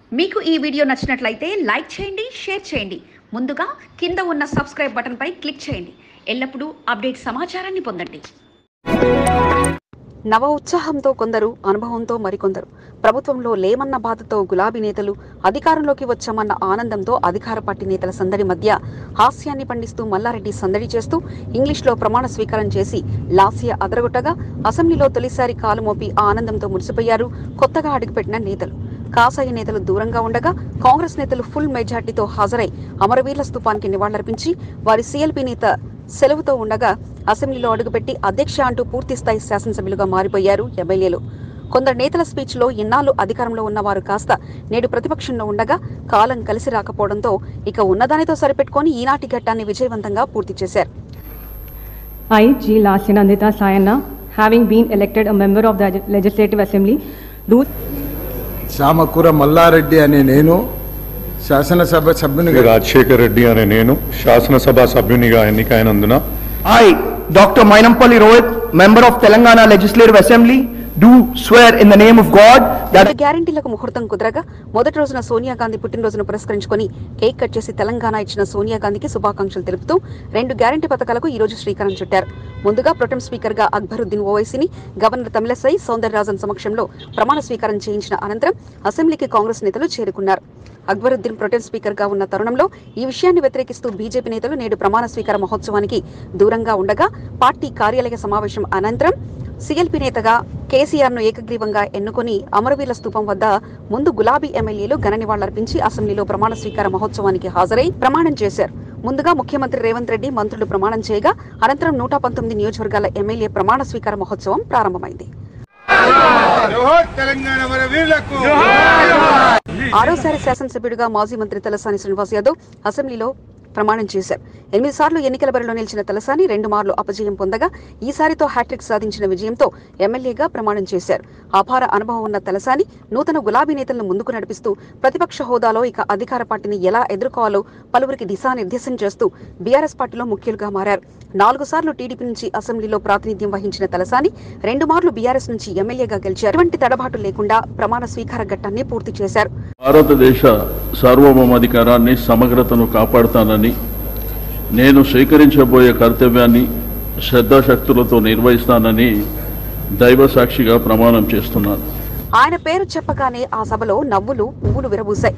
మీకు ఈ వీడియో నచ్చినట్లయితే లైక్ చేయండి షేర్ చేయండి ముందుగా కింద ఉన్న సబ్స్క్రైబ్ బటన్పై క్లిక్ చేయండి ఎల్లప్పుడూ అప్డేట్ సమాచారాన్ని పొందండి నవ ఉత్సాహంతో కొందరు అనుభవంతో మరికొందరు ప్రభుత్వంలో లేమన్న బాధతో గులాబీ నేతలు అధికారంలోకి వచ్చామన్న ఆనందంతో అధికార పార్టీ నేతల సందడి మధ్య హాస్యాన్ని పండిస్తూ మల్లారెడ్డి సందడి చేస్తూ ఇంగ్లీష్లో ప్రమాణ స్వీకారం చేసి లాస్య అదరగొట్టగా అసెంబ్లీలో తొలిసారి కాలు మోపి ఆనందంతో మురిసిపోయారు కొత్తగా అడుగుపెట్టిన నేతలు కాసాయి నేతలు దూరంగా ఉండగా కాంగ్రెస్ నేతలు ఫుల్ మెజార్టీతో హాజరై అమరవీరుల స్థూపానికి నివాళులర్పించి వారి సీఎల్పీ నేత సెలవుతో ఉండగా అసెంబ్లీలో అడుగుపెట్టి అధ్యక్ష అంటూ పూర్తిస్థాయి శాసనసభ్యులుగా మారిపోయారు ఎమ్మెల్యేలు కొందరు నేతల స్పీచ్లో ఇన్నాళ్ళు అధికారంలో ఉన్నవారు కాస్త నేడు ప్రతిపక్షంలో ఉండగా కాలం కలిసి రాకపోవడంతో ఇక ఉన్నదానితో సరిపెట్టుకొని ఈనాటి ఘట్టాన్ని విజయవంతంగా పూర్తి చేశారు I, G. Lasyanandita Sayana, having been elected a member of the Legislative Assembly, do Chamakura Mallareddy అనే నేను శాసనసభ సభ్యునిగా రాజశేఖర్ రెడ్డి అనే నేను శాసనసభ సభ్యునిగా ఎన్నికైనందున I, Dr. Mainampalli Rohit, member of Telangana Legislative Assembly, do swear in the name of God that రెండు గ్యారంటీలకు ముహూర్తం కుదరగా మొదటి రోజున సోనియా గాంధీ పుట్టినరోజును పురస్కరించుకొని కేక్ కట్ చేసి తెలంగాణ ఇచ్చిన సోనియా గాంధీకి శుభాకాంక్షలు తెలుపుతూ రెండు గ్యారంటీ పథకాలకు ఈ రోజు శ్రీకారం చుట్టారు ముందుగా ప్రొటెం స్పీకర్ గా అక్బరుద్దీన్ ఓవైసీని గవర్నర్ తమిళసై సౌందరరాజన్ సమక్షంలో ప్రమాణ స్వీకారం చేయించిన అనంతరం అసెంబ్లీకి కాంగ్రెస్ నేతలు చేరుకున్నారు అక్బరుద్దీన్ ప్రొటెం స్పీకర్ గా ఉన్న తరుణంలో ఈ విషయాన్ని వ్యతిరేకిస్తూ బీజేపీ నేతలు నేడు ప్రమాణ స్వీకార మహోత్సవానికి దూరంగా ఉండగా పార్టీ కార్యాలయ సమావేశం అనంతరం సీఎల్పీ నేతగా కేసీఆర్ ను ఏకగ్రీవంగా ఎన్నుకొని అమరవీరుల స్థూపం వద్ద ముందు గులాబీ ఎమ్మెల్యేలు ఘన నివాళులర్పించి అసెంబ్లీలో ప్రమాణ స్వీకార మహోత్సవానికి హాజరై ప్రమాణం చేశారు ముందుగా ముఖ్యమంత్రి రేవంత్ రెడ్డి మంత్రులు ప్రమాణం చేయగా అనంతరం నూట పంతొమ్మిది నియోజకవర్గాల ఎమ్మెల్యే ప్రమాణ స్వీకార మహోత్సవం ప్రారంభమైంది జోహార్ తెలంగాణ మన వీరులకు ఆరోసారి శాసనసభ్యుడిగా మాజీ మంత్రి తలసాని శ్రీనివాస్ యాదవ్ అసెంబ్లీలో ప్రమాణం చేశారు ఎనిమిది సార్లు ఎన్నికల బరిలో నిలిచిన తలసాని రెండు మార్లు అపజయం పొందగా ఈసారితో హ్యాట్రిక్ సాధించిన విజయంతో ఎమ్మెల్యేగా ప్రమాణం చేశారు అపార అనుభవం ఉన్న తలసాని నూతన గులాబీ నేతలను ముందుకు నడిపిస్తూ ప్రతిపక్ష హోదాలో ఇక అధికార పార్టీని ఎలా ఎదుర్కోవాలో పలువురికి దిశానిర్దేశం చేస్తూ బీఆర్ఎస్ పార్టీలో ముఖ్యులుగా మారారు నాలుగు సార్లు టీడీపీ నుంచి అసెంబ్లీలో ప్రాతినిధ్యం వహించిన తలసాని రెండు మార్లు బీఆర్ఎస్ నుంచి ఎమ్మెల్యేగా గెలిచారు ఎటువంటి తడబాటు లేకుండా ప్రమాణ స్వీకార ఘట్టాన్ని పూర్తి చేశారు భారతదేశ సార్వభౌమాధికారాన్ని సమగ్రతను కాపాడుతానని నేను స్వీకరించబోయే కర్తవ్యాన్ని శ్రద్ధాశక్తులతో నిర్వహిస్తానని దైవ సాక్షిగా ప్రమాణం చేస్తున్నాను ఆయన పేరు చెప్పగానే ఆ సభలో నవ్వులు పువ్వులు విరబూశాయి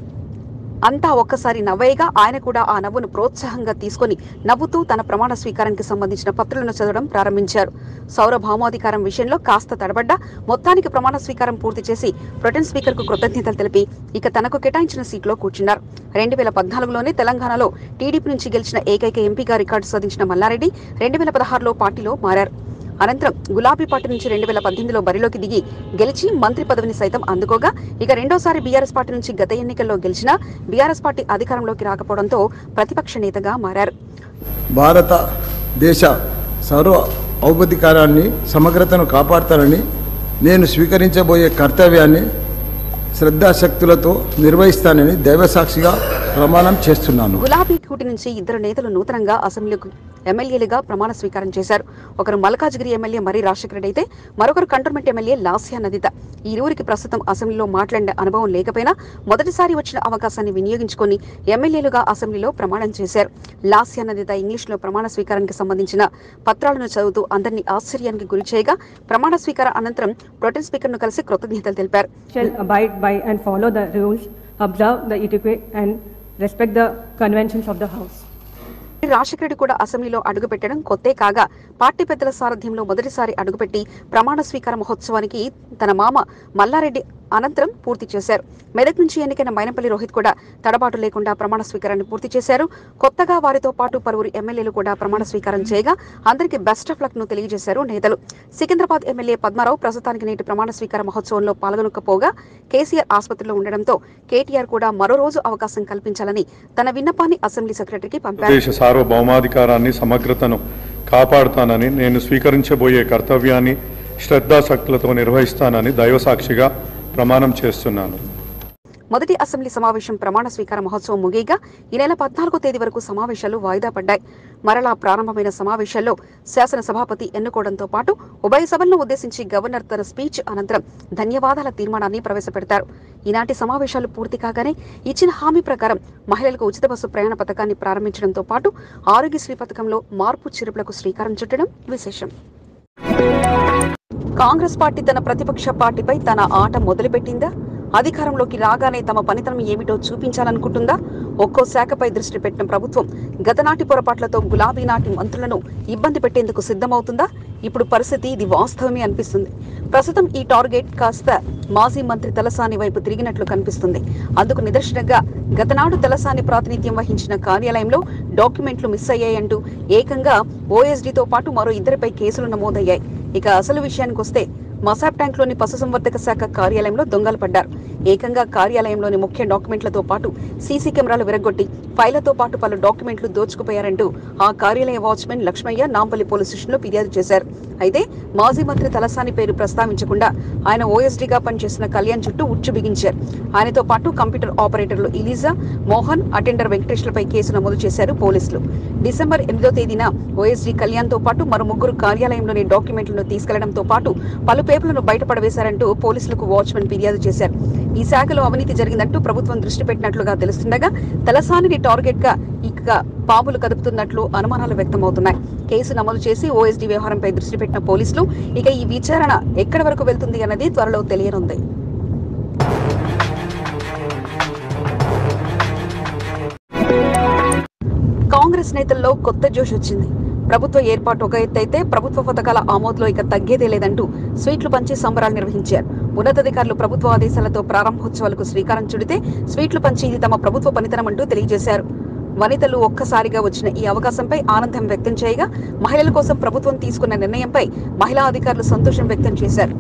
అంతా ఒక్కసారి నవ్వేయగా ఆయన కూడా ఆ నవ్వును ప్రోత్సాహంగా తీసుకొని నవ్వుతూ తన ప్రమాణ స్వీకారానికి సంబంధించిన పత్రాలను చదవడం ప్రారంభించారు సౌర భౌమాధికారం విషయంలో కాస్త తడబడ్డా మొత్తానికి ప్రమాణ స్వీకారం పూర్తి చేసి ప్రొటెన్ స్పీకర్ కు కృతజ్ఞతలు తెలిపి ఇక తనకు కేటాయించిన సీట్లో కూర్చున్నారు రెండు వేల పద్నాలుగులోనే తెలంగాణలో టీడీపీ నుంచి గెలిచిన ఏకైక ఎంపీగా రికార్డు సాధించిన మల్లారెడ్డి రెండు వేల పదహారులో పార్టీలో మారారు అనంతరం గులాబీ పార్టీ నుంచి రెండు వేల పద్దెనిమిదిలో బరిలోకి దిగి గెలిచి మంత్రి పదవిని సైతం అందుకోగా ఇక రెండోసారి బీఆర్ఎస్ పార్టీ నుంచి గత ఎన్నికల్లో గెలిచిన బీఆర్ఎస్ పార్టీ అధికారంలోకి రాకపోవడంతో ప్రతిపక్ష నేతగా మారారు భారత దేశ సర్వ ఔపధికారాన్ని సమగ్రతను కాపాడతానని నేను స్వీకరించబోయే కర్తవ్యాన్ని శ్రద్ధాశక్తులతో నిర్వహిస్తానని దైవసాక్షిగా ప్రమాణం చేస్తున్నాను గులాబీ కూటి నుంచి ఇద్దరు నేతలు నూతనంగా అసెంబ్లీకి ఎమ్మెల్యేలుగా ప్రమాణ స్వీకారం చేశారు ఒకరు మల్కాజ్గిరి ఎమ్మెల్యే మరి రాజశేఖర రెడ్డి అయితే మరొకరు కంటోన్మెంట్ ఎమ్మెల్యే లాస్యా నదిత ఈ ఇరువురికి ప్రస్తుతం అసెంబ్లీలో మాట్లాడిన అనుభవం లేకపోయినా మొదటిసారి వచ్చిన అవకాశాన్ని వినియోగించుకొని ఎమ్మెల్యేలుగా అసెంబ్లీలో ప్రమాణం చేశారు లాస్యా నదిత ఇంగ్లీష్లో ప్రమాణ స్వీకారానికి సంబంధించిన పత్రాలను చదువుతూ అందరినీ ఆశ్చర్యానికి గురి చేయగా ప్రమాణ స్వీకారం అనంతరం ప్రొటెన్ స్పీకర్ను కలిసి కృతజ్ఞతలు తెలిపారు shall abide by and follow the rules, observe the etiquette, and respect the conventions of the House. Rajasekhara Reddy కూడా అసెంబ్లీలో అడుగుపెట్టడం కొత్తే కాగా పార్టీ పెద్దల సారథ్యంలో మొదటిసారి అడుగుపెట్టి ప్రమాణ స్వీకార మహోత్సవానికి తన మామ మల్లారెడ్డి అనంతరం పూర్తి చేశారు మెదక్ నుంచి ఎన్నికైన మైనపల్లి రోహిత్ కూడా తడబాటు లేకుండా ప్రమాణ స్వీకారాన్ని పూర్తి చేశారు కొత్తగా వారితో పాటు పలువురు ఎమ్మెల్యేలు కూడా ప్రమాణ స్వీకారం చేయగా అందరికీ బెస్ట్ ఆఫ్ లక్ ను తెలియజేశారు నేతలు సికింద్రాబాద్ ఎమ్మెల్యే పద్మారావు ప్రస్తుతానికి నేటి ప్రమాణ స్వీకార మహోత్సవంలో పాల్గొనకపోగా కేసీఆర్ ఆసుపత్రిలో ఉండడంతో కేటీఆర్ కూడా మరో రోజు అవకాశం కల్పించాలని తన విన్నపాన్ని అసెంబ్లీ సెక్రటరీకి పంపారు దేశ సార్వభౌమాధికారాన్ని సమగ్రతను కాపాడుతానని నేను స్వీకరించబోయే కర్తవ్యాన్ని శ్రద్ధాశక్తులతో నిర్వహిస్తానని దైవసాక్షిగా ప్రమాణం చేస్తున్నాను మొదటి అసెంబ్లీ సమావేశం ప్రమాణ స్వీకార మహోత్సవం ముగియగా ఈ నెల పద్నాలుగో తేదీ వరకు సమావేశాలు వాయిదా పడ్డాయి మరలా ప్రారంభమైన సమావేశాల్లో శాసన సభాపతి ఎన్నుకోవడంతో పాటు ఉభయ సభలను ఉద్దేశించి గవర్నర్ తన స్పీచ్ అనంతరం ధన్యవాదాల తీర్మానాన్ని ప్రవేశపెడతారు ఈనాటి సమావేశాలు పూర్తి కాగానే ఇచ్చిన హామీ ప్రకారం మహిళలకు ఉచిత బస్సు ప్రయాణ పథకాన్ని ప్రారంభించడంతో పాటు ఆరోగ్యశ్రీ పథకంలో మార్పు చిరుపులకు శ్రీకారం చుట్టడం విశేషం కాంగ్రెస్ పార్టీ తన ప్రతిపక్ష పార్టీపై తన ఆట మొదలుపెట్టిందా అధికారంలోకి రాగానే తమ పనితనం ఏమిటో చూపించాలనుకుంటుందా ఒక్కో శాఖపై దృష్టి పెట్టిన ప్రభుత్వం గతనాటి పొరపాట్లతో గులాబీ నాటి మంత్రులను ఇబ్బంది పెట్టేందుకు సిద్ధమవుతుందా ఇప్పుడు పరిస్థితి ఇది వాస్తవమే అనిపిస్తుంది ప్రస్తుతం ఈ టార్గెట్ కాస్త మాజీ మంత్రి తలసాని వైపు తిరిగినట్లు కనిపిస్తుంది అందుకు నిదర్శనంగా గతనాడు తలసాని ప్రాతినిధ్యం వహించిన కార్యాలయంలో డాక్యుమెంట్లు మిస్ అయ్యాయంటూ ఏకంగా ఓఎస్డీతో పాటు మరో ఇద్దరిపై కేసులు నమోదయ్యాయి ఇక అసలు విషయానికి వస్తే మసాబ్ ట్యాంక్లోని పశుసంవర్ధక శాఖ కార్యాలయంలో దొంగలు పడ్డారు ఏకంగా కార్యాలయంలోని ముఖ్య డాక్యుమెంట్లతో పాటు సీసీ కెమెరాలు విరగొట్టి ఫైళ్లతో పాటు పలు డాక్యుమెంట్లు దోచుకుపోయారంటూ ఆ కార్యాలయ వాచ్మెన్ లక్ష్మయ్య నాంపల్లి పోలీస్ స్టేషన్లో ఫిర్యాదు చేశారు అయితే మాజీ మంత్రి తలసాని పేరు ప్రస్తావించకుండా ఆయన ఓఎస్డీగా పనిచేసిన కళ్యాణ్ చుట్టూ ఉచ్చు బిగించారు ఆయనతో పాటు కంప్యూటర్ ఆపరేటర్లు ఇలీజా మోహన్ అటెండర్ వెంకటేష్లపై కేసు నమోదు చేశారు పోలీసులు డిసెంబర్ ఎనిమిదో తేదీన ఓఎస్డీ కళ్యాణ్ తో పాటు మరో ముగ్గురు కార్యాలయంలోని డాక్యుమెంట్లను తీసుకెళ్లడంతో పాటు పలు పేపర్లను బయటపడవేశారంటూ పోలీసులకు వాచ్మెన్ ఫిర్యాదు చేశారు ఈ శాఖలో అవినీతి జరిగిందంటూ ప్రభుత్వం దృష్టి పెట్టినట్లుగా తెలుస్తుండగా తలసానిని టార్గెట్ గా ఇక పాములు కదుపుతున్నట్లు అనుమానాలు వ్యక్తమవుతున్నాయి కేసు నమోదు చేసి ఓఎస్డీ వ్యవహారంపై దృష్టి పెట్టిన పోలీసులు ఇక ఈ విచారణ ఎక్కడి వరకు వెళ్తుంది అన్నది త్వరలో తెలియనుంది కాంగ్రెస్ నేతల్లో కొత్త జోష్ వచ్చింది ప్రభుత్వ ఏర్పాటు ఒక ఎత్తు అయితే ప్రభుత్వ పథకాల ఆమోదులో ఇక తగ్గేదే లేదంటూ స్వీట్లు పంచి సంబరాలు నిర్వహించారు ఉన్నతాధికారులు ప్రభుత్వ ఆదేశాలతో ప్రారంభోత్సవాలకు శ్రీకారం చుడితే స్వీట్లు పంచి ఇది తమ ప్రభుత్వ పనితనమంటూ తెలియజేశారు వనితలు ఒక్కసారిగా వచ్చిన ఈ అవకాశంపై ఆనందం వ్యక్తం చేయగా మహిళల కోసం ప్రభుత్వం తీసుకున్న నిర్ణయంపై మహిళా అధికారులు సంతోషం వ్యక్తం చేశారు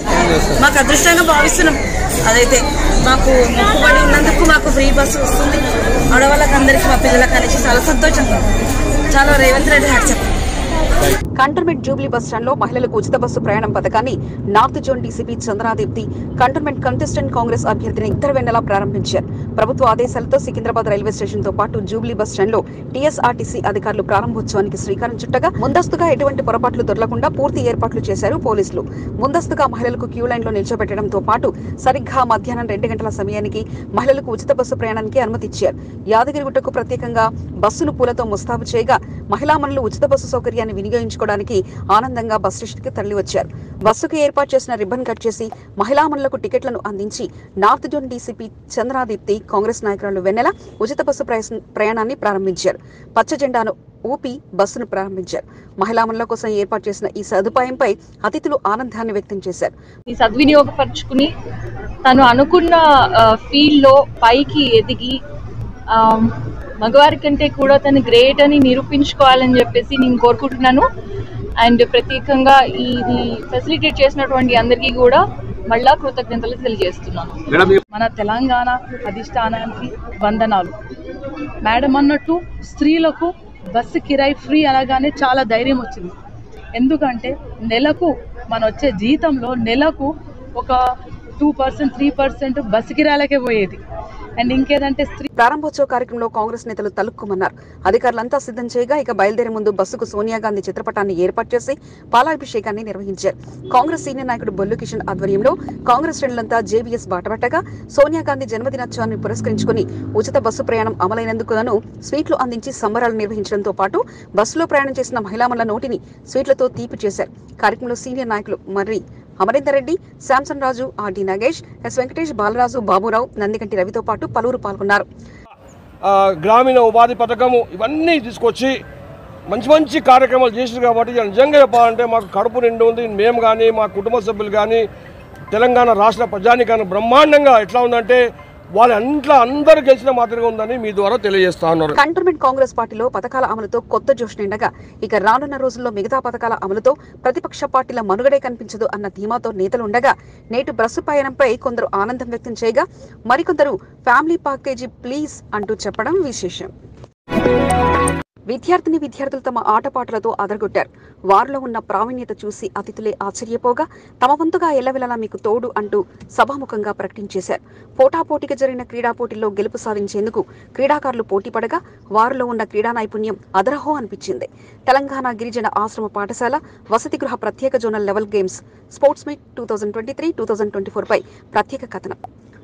మాకు అదృష్టంగా భావిస్తున్నాం అదైతే మాకు మొక్కుబడి ఉన్నందుకు మాకు ఫ్రీ బస్సు వస్తుంది ఆడవాళ్ళకి అందరికీ మా పిల్లలకి అనేసి చాలా సంతోషంగా ఉంది. చాలా Revanth Reddy hats off cantonment Jubilee bus stand లో మహిళలకు ఉచిత బస్సు ప్రయాణం పథకాన్ని నార్త్ జోన్ డీసీపీ చంద్రాదీప్తి కంటోన్మెంట్ కంటెస్టెంట్ కాంగ్రెస్ అభ్యర్థిని ఇద్దరు వెన్నెలా ప్రారంభించారు ప్రభుత్వ ఆదేశాలతో సికింద్రాబాద్ రైల్వే స్టేషన్ తో పాటు జూబ్లీ బస్ స్టాండ్ లో టీఎస్ఆర్టీసీ అధికారులు ప్రారంభోత్సవానికి శ్రీకారం చుట్టగా ముందస్తుగా ఎటువంటి పొరపాట్లు దొరలకుండా పూర్తి ఏర్పాట్లు చేశారు పోలీసులు ముందస్తుగా మహిళలకు క్యూ లైన్ లో నిల్చోబెట్టడంతో పాటు సరిగ్గా మధ్యాహ్నం రెండు గంటల సమయానికి మహిళలకు ఉచిత బస్సు ప్రయాణానికి అనుమతి ఇచ్చారు యాదగిరిగుట్టకు ప్రత్యేకంగా బస్సును పూలతో ముస్తాబు చేయగా మహిళా మనులు ఉచిత బస్సు సౌకర్యాన్ని వినియోగించుకోవడానికి ఆనందంగా బస్ స్టేషన్కి తరలివచ్చారు బస్సుకు ఏర్పాటు చేసిన రిబ్బన్ కట్ చేసి మహిళా మనులకు టికెట్లను అందించి నార్త్ జోన్ డీసీపీ చంద్రాదీప్తి కాంగ్రెస్ నాయకురాలు వెన్నెల ఉచిత బస్సు ప్రయాస- ప్రయాణాన్ని ప్రారంభించారు పచ్చ జెండాను ఊపి బస్సును ప్రారంభించారు మహిళా మనుల కోసం ఏర్పాటు చేసిన ఈ సదుపాయంపై అతిథులు ఆనందాన్ని వ్యక్తం చేశారు ఈ సద్వినియోగపరుచుకుని తను అనుకున్న ఫీల్డ్ లో పైకి ఎదిగి ఆ, మగవారి కంటే కూడా తను గ్రేట్ అని నిరూపించుకోవాలని చెప్పేసి నేను కోరుకుంటున్నాను అండ్ ప్రత్యేకంగా ఇది ఫెసిలిటేట్ చేసినటువంటి అందరికీ కూడా మళ్ళా కృతజ్ఞతలు తెలియజేస్తున్నాను మన తెలంగాణ అధిష్టానానికి వందనాలు మేడం అన్నట్టు స్త్రీలకు బస్సు కిరాయి ఫ్రీ అనగానే చాలా ధైర్యం వచ్చింది ఎందుకంటే నెలకు మన వచ్చే జీతంలో నెలకు ఒక two percent three percent bus కిరాయిలకే పోయేది అండ్ ఇంకేదంటే స్త్రీ ప్రారంభోత్సవ కార్యక్రమంలో కాంగ్రెస్ నేతలు తలుక్కుమన్నారు అధికారులంతా సిద్ధం చేయగా ఇక బయలుదేరే ముందు బస్సుకు సోనియా గాంధీ చిత్రపటాన్ని ఏర్పాటు చేసి పాలాభిషేకాన్ని నిర్వహించారు కాంగ్రెస్ సీనియర్ నాయకుడు బొల్లు కిషన్ ఆధ్వర్యంలో కాంగ్రెస్ శ్రేణులంతా జేబీఎస్ బాటపట్టగా సోనియా గాంధీ జన్మదినోత్సవాన్ని పురస్కరించుకుని ఉచిత బస్సు ప్రయాణం అమలైనందుకు గాను స్వీట్లు అందించి సంబరాలు నిర్వహించడంతో పాటు బస్సులో ప్రయాణం చేసిన మహిళామణుల నోటిని స్వీట్లతో తీపి చేశారు కార్యక్రమంలో సీనియర్ నాయకులు మర్రి అమరేందర్ రెడ్డి శాంసన్ రాజు ఆర్డి నాగేష్ ఎస్ వెంకటేష్ బాలరాజు బాబురావు నందికంటి రవితో పాటు పలువురు పాల్గొన్నారు ఆ, గ్రామీణ ఉపాధి పథకము ఇవన్నీ తీసుకొచ్చి మంచి మంచి కార్యక్రమాలు చేసారు కాబట్టి ఇవాళ నిజంగా చెప్పాలంటే మాకు కడుపు నిండు ఉంది మేము కానీ మా కుటుంబ సభ్యులు కానీ తెలంగాణ రాష్ట్ర ప్రజానికాన్ని బ్రహ్మాండంగా ఎట్లా ఉందంటే వాళ్ళ అంట్లో అందరూ గెలిచిన మాదిరిగా ఉందని మీ ద్వారా తెలియజేస్తా ఉన్నారు కంటోన్మెంట్ కాంగ్రెస్ పార్టీలో పథకాల అమలుతో కొత్త జోష్ నిండగా ఇక రానున్న రోజుల్లో మిగతా పథకాల అమలుతో ప్రతిపక్ష పార్టీల మనుగడే కనిపించదు అన్న ధీమాతో నేతలు ఉండగా నేటి బస్సు పయనంపై కొందరు ఆనందం వ్యక్తం చేయగా మరికొందరు ఫ్యామిలీ ప్యాకేజీ ప్లీజ్ అంటూ చెప్పడం విశేషం విద్యార్థిని విద్యార్థులు తమ ఆటపాటలతో అదరగొట్టారు వారిలో ఉన్న ప్రావీణ్యత చూసి అతిథులే ఆశ్చర్యపోగా తమ వంతుగా ఎల్లవెల్లలా మీకు తోడు అంటూ సభాముఖంగా ప్రకటించేశారు పోటాపోటీగా జరిగిన క్రీడా పోటీల్లో గెలుపు సాధించేందుకు క్రీడాకారులు పోటీపడగా వారిలో ఉన్న క్రీడా నైపుణ్యం అదరహో అనిపించింది తెలంగాణ గిరిజన ఆశ్రమ పాఠశాల వసతి గృహ ప్రత్యేక zonal level games sports meet two thousand twenty three two thousand twenty four పై ప్రత్యేక కథనం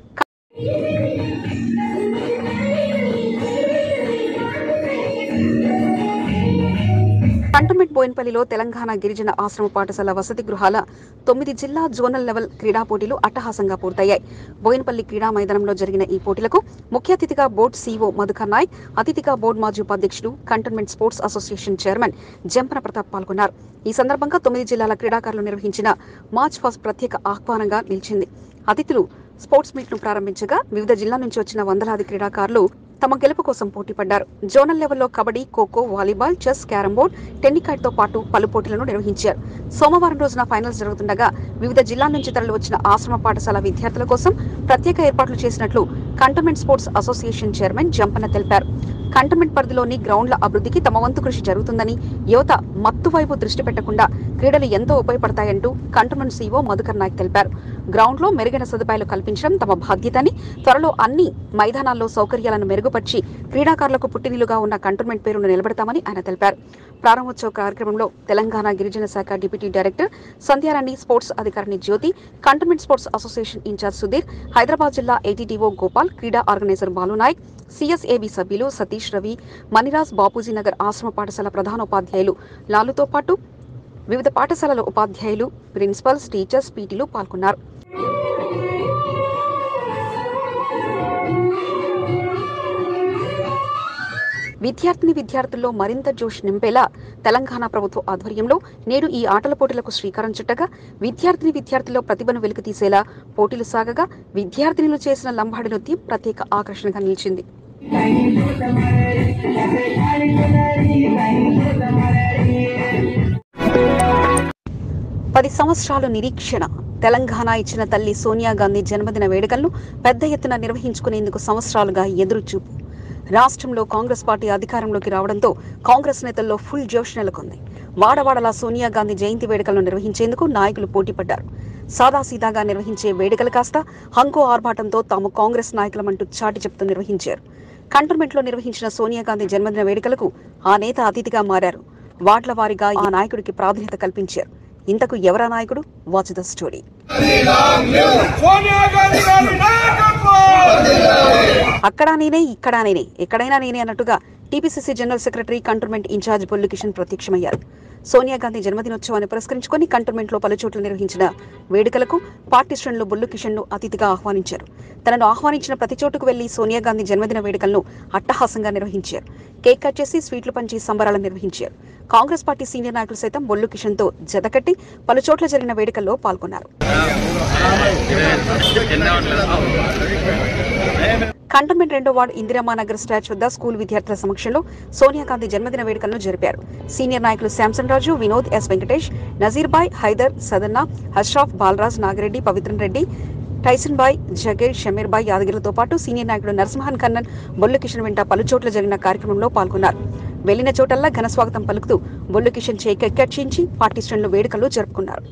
కంటోన్మెంట్ బోయిన్పల్లిలో తెలంగాణ గిరిజన ఆశ్రమ పాఠశాల వసతి గృహాల తొమ్మిది జిల్లా జోనల్ లెవెల్ క్రీడా పోటీలు అట్టహాసంగా పూర్తయ్యాయి బోయిన్పల్లి క్రీడా మైదానంలో జరిగిన ఈ పోటీలకు ముఖ్య అతిథిగా బోర్డు సీఓ మధుకర్ నాయక్ అతిథిగా బోర్డు మాజీ ఉపాధ్యక్షుడు cantonment sports association chairman Jampana Pratap పాల్గొన్నారు ఈ సందర్భంగా తొమ్మిది జిల్లాల క్రీడాకారులు నిర్వహించిన మార్చ్ ఫస్ట్ ప్రత్యేక ఆహ్వానంగా నిలిచింది అతిథులు స్పోర్ట్స్ మీట్ ను ప్రారంభించగా వివిధ జిల్లాల నుంచి వచ్చిన వందలాది క్రీడాకారులు తమ గెలుపు కోసం పోటీ పడ్డారు జోనల్ లెవెల్లో kabaddi kho-kho volleyball chess carrom board tennikoit తో పాటు పలు పోటీలను నిర్వహించారు సోమవారం రోజున ఫైనల్స్ జరుగుతుండగా వివిధ జిల్లాల నుంచి తరలి వచ్చిన ఆశ్రమ పాఠశాల విద్యార్థుల కోసం ప్రత్యేక ఏర్పాట్లు చేసినట్లు cantonment sports association chairman Jampanna తెలిపారు కంటోన్మెంట్ పరిధిలోని గ్రౌండ్ల అభివృద్ధికి తమ వంతు కృషి జరుగుతుందని యువత మత్తు వైపు దృష్టి పెట్టకుండా క్రీడలు ఎంతో ఉపయోగపడతాయంటూ కంటోన్మెంట్ సీఓ మధుకర్ నాయక్ తెలిపారు గ్రౌండ్లో మెరుగైన సదుపాయాలు కల్పించడం తమ బాధ్యతని త్వరలో అన్ని మైదానాల్లో సౌకర్యాలను మెరుగుపరిచి క్రీడాకారులకు పుట్టినిలుగా ఉన్న కంటోన్మెంట్ పేరును నిలబెడతామని ఆయన తెలిపారు ప్రారంభోత్సవ కార్యక్రమంలో తెలంగాణ గిరిజన శాఖ డిప్యూటీ డైరెక్టర్ సంధ్యారాణి స్పోర్ట్స్ అధికారిని Jyoti cantonment sports association incharge Sudhir Hyderabad జిల్లా ఏటీటీఓ గోపాల్ క్రీడా ఆర్గనైజర్ బాలు నాయక్ సిఎస్ఏబి సభ్యులు సతీష్ రవి మణిరాజ్ బాపూజీ నగర్ ఆశ్రమ పాఠశాల ప్రధానోపాధ్యాయులు లాలుతో పాటు వివిధ పాఠశాలల ఉపాధ్యాయులు ప్రిన్సిపల్స్ టీచర్స్ పీటీలు పాల్గొన్నారు విద్యార్థిని విద్యార్థుల్లో మరింత జోష్ నింపేలా తెలంగాణ ప్రభుత్వ ఆధ్వర్యంలో నేడు ఈ ఆటల పోటీలకు శ్రీకారం చుట్టగా విద్యార్థిని విద్యార్థుల్లో ప్రతిభను వెలికితీసేలా పోటీలు సాగగా విద్యార్థినులు చేసిన లంబాడి నృత్యం ప్రత్యేక ఆకర్షణగా నిలిచింది పది సంవత్సరాలు నిరీక్షణ తెలంగాణ ఇచ్చిన తల్లి సోనియా గాంధీ జన్మదిన వేడుకలను పెద్ద ఎత్తున నిర్వహించుకునేందుకు సంవత్సరాలుగా ఎదురుచూపు రాష్ట్రంలో కాంగ్రెస్ పార్టీ అధికారంలోకి రావడంతో కాంగ్రెస్ నేతల్లో ఫుల్ జోష్ నెలకొంది వాడవాడలా సోనియా గాంధీ జయంతి వేడుకలను నిర్వహించేందుకు నాయకులు పోటీపడ్డారు సాదాసీదాగా నిర్వహించే వేడుకలు కాస్త హంకు ఆర్భాటంతో తాము కాంగ్రెస్ నాయకులమంటూ చాటి చెప్తూ నిర్వహించారు కంటోన్మెంట్లో నిర్వహించిన సోనియా గాంధీ జన్మదిన వేడుకలకు ఆ నేత అతిథిగా మారారు వాట్ల వారిగా ఆ నాయకుడికి ప్రాధాన్యత కల్పించారు ఇంతకు ఎవరా నాయకుడు వాచ్ ద స్టోరీ అక్కడా నేనే ఇక్కడా నేనే ఎక్కడైనా నేనే అన్నట్టుగా TPCC general secretary cantonment incharge Bollu Kishan ప్రత్యక్షమయ్యారు సోనియా గాంధీ జన్మదినోత్సవాన్ని పురస్కరించుకొని కంటోన్మెంట్లో పలు చోట్ల నిర్వహించిన వేడుకలకు పార్టీ శ్రేణులు బొల్లు కిషన్ ను అతిథిగా ఆహ్వానించారు తనను ఆహ్వానించిన ప్రతి చోటుకు వెళ్లి సోనియా గాంధీ జన్మదిన వేడుకలను అట్టహాసంగా నిర్వహించారు కేక్ కట్ చేసి స్వీట్లు పంచి సంబరాలు నిర్వహించారు కాంగ్రెస్ పార్టీ సీనియర్ నాయకులు సైతం బొల్లు కిషన్ తో జతకట్టి పలు చోట్ల జరిగిన వేడుకల్లో పాల్గొన్నారు కంటోన్మెంట్ రెండో వార్డు ఇందిరమ్మ నగర్ స్టాచ్యూ వద్ద స్కూల్ విద్యార్థుల సమక్షంలో సోనియా గాంధీ జన్మదిన వేడుకలను జరిపారు సీనియర్ నాయకులు శాంసన్ రాజు వినోద్ ఎస్ వెంకటేష్ నజీర్బాయ్ హైదర్ సదన్న హష్రాఫ్ బాలరాజ్ నాగిరెడ్డి పవిత్రన్ రెడ్డి టైసన్ బాయ్ జగీర్ షమీర్ బాయ్ యాదగిరితో పాటు సీనియర్ నాయకుడు నరసింహన్ కన్నన్ బొల్లు కిషన్ వెంట పలు చోట్ల జరిగిన కార్యక్రమంలో పాల్గొన్నారు వెళ్లిన చోటల్లా ఘన స్వాగతం పలుకుతూ బొల్లు కిషన్ చేయి కట్చించి పార్టీ శ్రేణులు వేడుకలు జరుపుకున్నారు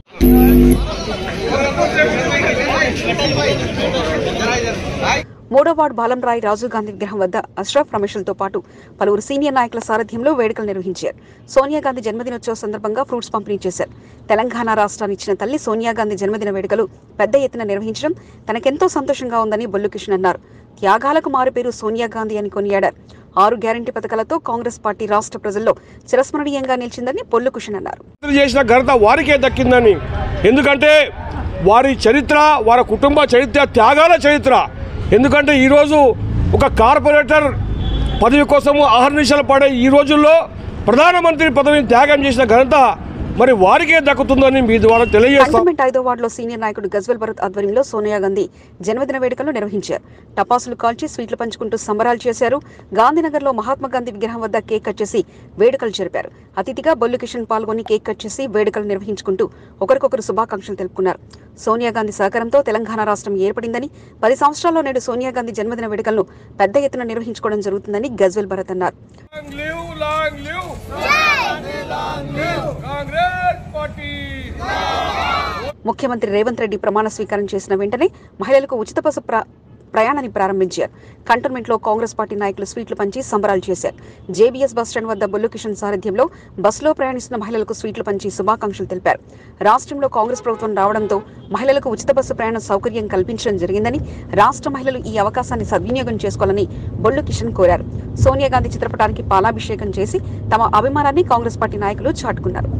మూడో వార్డు బాలంరాయ్ రాజీవ్ గాంధీ విగ్రహం వద్ద అష్రఫ్ రమేష్లతో పాటు పలువురు సీనియర్ నాయకుల సారథ్యంలో వేడుకలు నిర్వహించారు సోనియా గాంధీ జన్మదినోత్సవ సందర్భంగా ఫ్రూట్స్ పంపిణీ చేశారు తెలంగాణ రాష్ట్రాన్ని ఇచ్చిన తల్లి సోనియా గాంధీ జన్మదిన వేడుకలు పెద్ద ఎత్తున నిర్వహించడం తనకెంతో సంతోషంగా ఉందని బొల్లు కిషన్ అన్నారు త్యాగాలకు మారుపేరు సోనియా గాంధీ అని కొనియాడారు ఆరు గ్యారంటీ పథకాలతో కాంగ్రెస్ పార్టీ రాష్ట్ర ప్రజల్లో చిరస్మరణీయంగా నిలిచిందని పొల్లు కిషన్ అన్నారు చేసిన ఘనత వారికే దక్కిందని ఎందుకంటే వారి చరిత్ర వారి కుటుంబ చరిత్ర త్యాగాల చరిత్ర ఎందుకంటే ఈరోజు ఒక కార్పొరేటర్ పదవి కోసము ఆహర్నిశలు పడే ఈ రోజుల్లో ప్రధానమంత్రి పదవిని త్యాగం చేసిన ఘనత మరి వారికే దక్కుతుందని మీ ద్వారా తెలియజేస్తాం కంటోన్మెంట్ ఐదో వార్డులో సీనియర్ నాయకుడు గజ్వల్ భరత్ ఆధ్వర్యంలో సోనియా గాంధీ జన్మదిన వేడుకలు నిర్వహించారు టపాసులు కాల్చి స్వీట్లు పంచుకుంటూ సంబరాలు చేశారు గాంధీనగర్లో మహాత్మా గాంధీ విగ్రహం వద్ద కేక్ కట్ చేసి వేడుకలు జరిపారు అతిథిగా బొల్లు కిషన్ పాల్గొని కేక్ కట్ చేసి వేడుకలు నిర్వహించుకుంటూ ఒకరికొకరు శుభాకాంక్షలు తెలుపుకున్నారు సోనియా గాంధీ సహకారంతో తెలంగాణ రాష్ట్రం ఏర్పడిందని పది సంవత్సరాల్లో నేడు సోనియా గాంధీ జన్మదిన వేడుకలను పెద్ద ఎత్తున నిర్వహించుకోవడం జరుగుతుందని గజ్వెల్ భరత్ అన్నారు long live long live Congress party ముఖ్యమంత్రి రేవంత్ రెడ్డి ప్రమాణ స్వీకారం చేసిన వెంటనే మహిళలకు ఉచిత బస్సు ప్ర- ప్రయాణాన్ని ప్రారంభించారు కంటోన్మెంట్ లో కాంగ్రెస్ పార్టీ నాయకులు స్వీట్లు పంచి సంబరాలు చేశారు జేబీఎస్ బస్ స్టాండ్ వద్ద బొల్లు కిషన్ సారథ్యంలో బస్సులో ప్రయాణిస్తున్న మహిళలకు స్వీట్లు పంచి శుభాకాంక్షలు తెలిపారు రాష్ట్రంలో కాంగ్రెస్ ప్రభుత్వం రావడంతో మహిళలకు ఉచిత బస్సు ప్రయాణ సౌకర్యం కల్పించడం జరిగిందని రాష్ట్ర మహిళలు ఈ అవకాశాన్ని సద్వినియోగం చేసుకోవాలని బొల్లు కిషన్ కోరారు సోనియా గాంధీ చిత్రపటానికి పాలాభిషేకం చేసి తమ అభిమానాన్ని కాంగ్రెస్ పార్టీ నాయకులు చాటుకున్నారు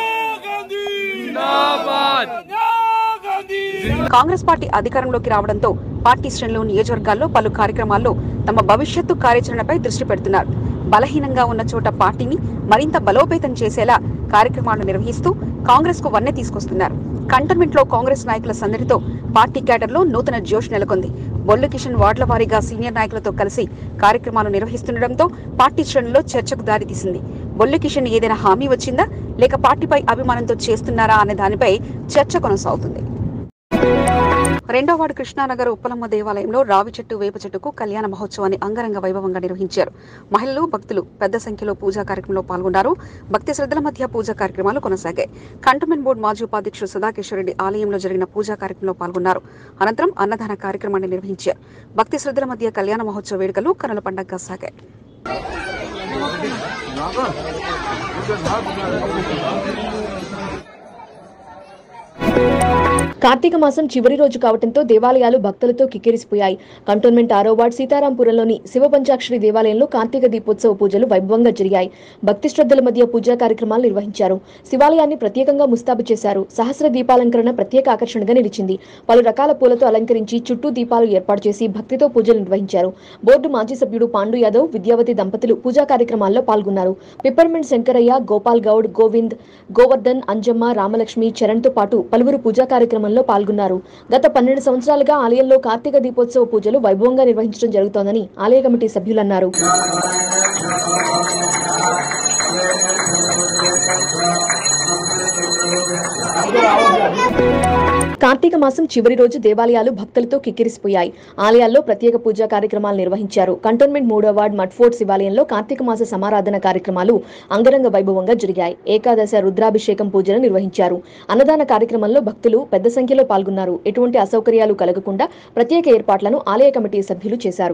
కాంగ్రెస్ పార్టీ అధికారంలోకి రావడంతో పార్టీ శ్రేణులు నియోజకవర్గాల్లో పలు కార్యక్రమాల్లో తమ భవిష్యత్తు కార్యాచరణపై దృష్టి పెడుతున్నారు బలహీనంగా ఉన్న చోట పార్టీని మరింత బలోపేతం చేసేలా కార్యక్రమాలు నిర్వహిస్తూ కాంగ్రెస్ కు వన్నె తీసుకొస్తున్నారు కంటోన్మెంట్ లో కాంగ్రెస్ నాయకుల సందడితో పార్టీ క్యాడర్లో నూతన జోష్ నెలకొంది బొల్లు కిషన్ వార్డుల వారీగా సీనియర్ నాయకులతో కలిసి కార్యక్రమాలు నిర్వహిస్తుండటంతో పార్టీ శ్రేణుల్లో చర్చకు దారితీసింది బొల్లు కిషన్ ఏదైనా హామీ వచ్చిందా లేక పార్టీపై అభిమానంతో చేస్తున్నారా అనే దానిపై చర్చ కొనసాగుతుంది రెండో వార్డు కృష్ణానగర్ ఉప్పలమ్మ దేవాలయంలో రావి చెట్టు వేప చెట్టుకు కళ్యాణ మహోత్సవాన్ని అంగరంగ వైభవంగా నిర్వహించారు మహిళలు భక్తులు పెద్ద సంఖ్యలో పూజా కార్యక్రమంలో పాల్గొన్నారు భక్తి శ్రద్ధల మధ్య పూజా కార్యక్రమాలు కొనసాగాయి కంటోన్మెంట్ బోర్డు మాజీ ఉపాధ్యక్షుడు సదాకేశ్వరరెడ్డి ఆలయంలో జరిగిన పూజా కార్యక్రమంలో పాల్గొన్నారు అనంతరం అన్నదాన కార్యక్రమాన్ని నిర్వహించారు భక్తి శ్రద్ధల మధ్య కళ్యాణ మహోత్సవ వేడుకలు కనుల పండగగా సాగాయి కార్తీక మాసం చివరి రోజు కావడంతో దేవాలయాలు భక్తులతో కిక్కిరిసిపోయాయి కంటోన్మెంట్ ఆరో వార్డ్ సీతారాంపురంలోని శివ పంచాక్షరి దేవాలయంలో కార్తీక దీపోత్సవ పూజలు వైభవంగా జరిగాయి భక్తి శ్రద్ధల మధ్య పూజా కార్యక్రమాలు నిర్వహించారు శివాలయాన్ని ప్రత్యేకంగా ముస్తాబు చేశారు సహస్ర దీపాలంకరణ ప్రత్యేక ఆకర్షణగా నిలిచింది పలు రకాల పూలతో అలంకరించి చుట్టూ దీపాలు ఏర్పాటు చేసి భక్తితో పూజలు నిర్వహించారు బోర్డు మాజీ సభ్యుడు పాండు యాదవ్ విద్యావతి దంపతులు పూజా కార్యక్రమాల్లో పాల్గొన్నారు పిప్పర్మెంట్ శంకరయ్య గోపాల్ గౌడ్ గోవింద్ గోవర్ధన్ అంజమ్మ రామలక్ష్మి చరణ్ తో పాటు పలువురు పూజా కార్యక్రమంలో పాల్గొన్నారు గత పన్నెండు సంవత్సరాలుగా ఆలయంలో కార్తీక దీపోత్సవ పూజలు వైభవంగా నిర్వహించడం జరుగుతోందని ఆలయ కమిటీ సభ్యులు అన్నారు కార్తీక మాసం చివరి రోజు దేవాలయాలు భక్తులతో కిక్కిరిసిపోయాయి ఆలయాల్లో ప్రత్యేక పూజా కార్యక్రమాలు నిర్వహించారు కంటోన్మెంట్ మూడో వార్డ్ మట్ఫోర్ట్ శివాలయంలో కార్తీక మాస సమారాధన కార్యక్రమాలు అంగరంగ వైభవంగా జరిగాయి ఏకాదశ రుద్రాభిషేకం పూజలు నిర్వహించారు అన్నదాన కార్యక్రమంలో భక్తులు పెద్ద సంఖ్యలో పాల్గొన్నారు ఎటువంటి అసౌకర్యాలు కలగకుండా ప్రత్యేక ఏర్పాట్లను ఆలయ కమిటీ సభ్యులు చేశారు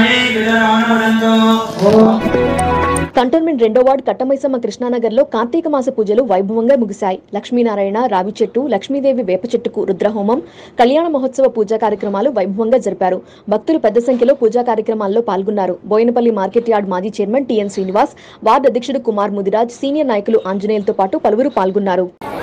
కంటోన్మెంట్ రెండో వార్డు కట్టమైసమ్మ కృష్ణానగర్లో కార్తీక మాస పూజలు వైభవంగా ముగిశాయి లక్ష్మీనారాయణ రావి చెట్టు లక్ష్మీదేవి వేప చెట్టుకు రుద్రహోమం కళ్యాణ మహోత్సవ పూజా కార్యక్రమాలు వైభవంగా జరిపారు భక్తులు పెద్ద సంఖ్యలో పూజా కార్యక్రమాల్లో పాల్గొన్నారు బోయినపల్లి మార్కెట్ యార్డ్ మాజీ చైర్మన్ టిఎన్ శ్రీనివాస్ వార్డు అధ్యక్షుడు కుమార్ ముదిరాజ్ సీనియర్ నాయకులు ఆంజనేయులతో పాటు పలువురు పాల్గొన్నారు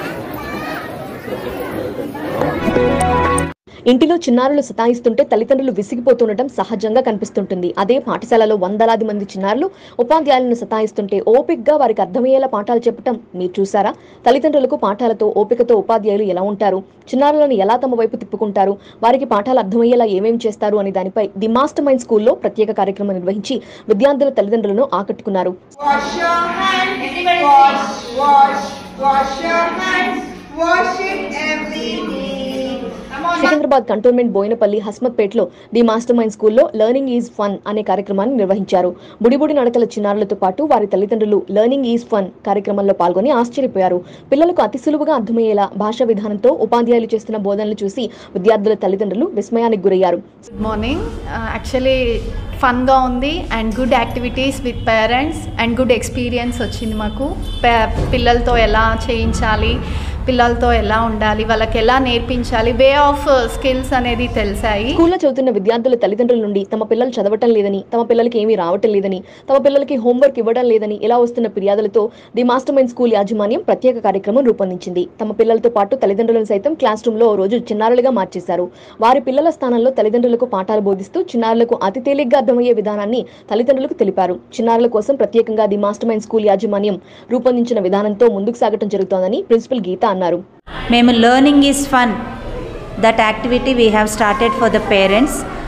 ఇంటిలో చిన్నారులు సతాయిస్తుంటే తల్లిదండ్రులు విసిగిపోతుండటం సహజంగా కనిపిస్తుంటుంది అదే పాఠశాలలో వందలాది మంది చిన్నారులు ఉపాధ్యాయులను సతాయిస్తుంటే ఓపిక్గా వారికి అర్థమయ్యేలా పాఠాలు చెప్పటం మీరు చూసారా తల్లిదండ్రులకు పాఠాలతో ఓపికతో ఉపాధ్యాయులు ఎలా ఉంటారు చిన్నారులను ఎలా తమ వైపు తిప్పుకుంటారు వారికి పాఠాలు అర్థమయ్యేలా ఏమేం చేస్తారు అనే దానిపై ది మాస్టర్ మైండ్ స్కూల్లో ప్రత్యేక కార్యక్రమం నిర్వహించి విద్యార్థుల తల్లిదండ్రులను ఆకట్టుకున్నారు Wash your hands. Wash, wash, wash your hands. Wash it every day. Come on. Secunderabad cantonment Boinpally హస్మత్పేటలో ది మాస్టర్ మైండ్ స్కూల్లో లెర్నింగ్ ఈజ్ ఫన్ అనే కార్యక్రమాన్ని నిర్వహించారు బుడిబుడి నడకల చిన్నారులతో పాటు వారి తల్లిదండ్రులు లెర్నింగ్ ఈజ్ ఫన్ కార్యక్రమంలో పాల్గొని ఆశ్చర్యపోయారు పిల్లలకు అతి సులువుగా అర్థమయ్యేలా భాషా విధానంతో ఉపాధ్యాయులు చేస్తున్న బోధనలు చూసి విద్యార్థుల తల్లిదండ్రులు విస్మయానికి గురయ్యారు గుడ్ మార్నింగ్ యాక్చువల్లీ ఫన్గా ఉంది and good activities with parents and good experience వచ్చింది మాకు పే- పిల్లలతో ఎలా చేయించాలి పిల్లలతో ఎలా ఉండాలి వాళ్ళకి ఎలా నేర్పించాలి వే ఆఫ్ స్కిల్స్ అనేది తెలిసాయి స్కూల్లో చదువుతున్న విద్యార్థుల తల్లిదండ్రుల నుండి తమ పిల్లలు చదవటం లేదని తమ పిల్లలకి ఏమీ రావటం లేదని తమ పిల్లలకి హోంవర్క్ ఇవ్వడం లేదని ఇలా వస్తున్న ఫిర్యాదులతో ది మాస్టర్ మైండ్ స్కూల్ యాజమాన్యం ప్రత్యేక కార్యక్రమం రూపొందించింది తమ పిల్లలతో పాటు తల్లిదండ్రులను సైతం క్లాస్ రూమ్ లో ఓ రోజు చిన్నారులుగా మార్చేశారు వారి పిల్లల స్థానంలో తల్లిదండ్రులకు పాఠాలు బోధిస్తూ చిన్నారులకు అతి తేలిగ్గా అర్థమయ్యే విధానాన్ని తల్లిదండ్రులకు తెలిపారు చిన్నారుల కోసం ప్రత్యేకంగా ది మాస్టర్ మైండ్ స్కూల్ యాజమాన్యం రూపొందించిన విధానంతో ముందుకు సాగటం జరుగుతోందని ప్రిన్సిపల్ గీత అన్నారు మేము learning is fun that activity we have started for the parents